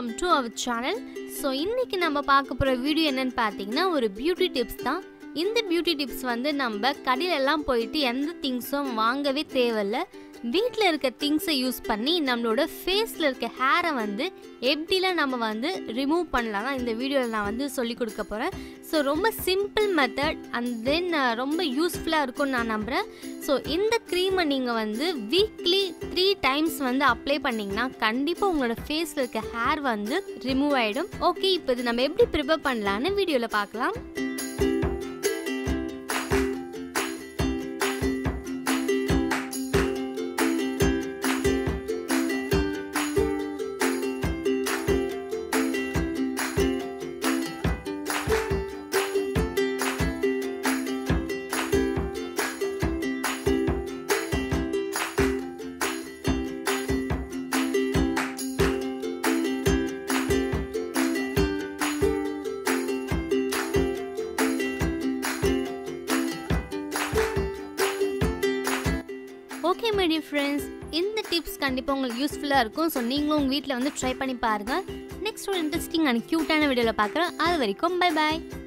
welcome to our channel so இன்னைக்கு நம்ம பார்க்க போகிற வீடியோ என்னன்னு பார்த்தீங்கன்னா ஒரு பியூட்டி டிப்ஸ் தான் இந்த பியூட்டி டிப்ஸ் வந்து நம்ம கடையில எல்லாம் போயிட்டு எந்த திங்ஸும் வாங்கவே தேவையில்ல வீட்டில் இருக்க திங்ஸை யூஸ் பண்ணி நம்மளோட ஃபேஸில் இருக்க ஹேரை வந்து எப்படிலாம் நம்ம வந்து ரிமூவ் பண்ணலாம் தான் இந்த வீடியோவில் நான் வந்து சொல்லி கொடுக்க போகிறேன் ஸோ ரொம்ப சிம்பிள் மெத்தட் அண்ட் தென் ரொம்ப யூஸ்ஃபுல்லாக இருக்கும்னு நான் நம்புகிறேன் ஸோ இந்த க்ரீமை நீங்கள் வந்து வீக்லி த்ரீ டைம்ஸ் வந்து அப்ளை பண்ணிங்கன்னா கண்டிப்பாக உங்களோட ஃபேஸில் இருக்க ஹேர் வந்து ரிமூவ் ஆகிடும் ஓகே இப்போ இது நம்ம எப்படி ப்ரிப்பேர் பண்ணலான்னு வீடியோவில் பார்க்கலாம் ஓகே மை டியர் ஃப்ரெண்ட்ஸ் இந்த டிப்ஸ் கண்டிப்பாக உங்களுக்கு யூஸ்ஃபுல்லாக இருக்கும் ஸோ நீங்களும் உங்கள் வீட்டில் வந்து ட்ரை பண்ணி பாருங்கள் நெக்ஸ்ட் ஒரு இன்ட்ரெஸ்டிங் அண்ட் க்யூட்டான வீடியோவில் பார்க்குறேன் அது வரைக்கும் பை பாய்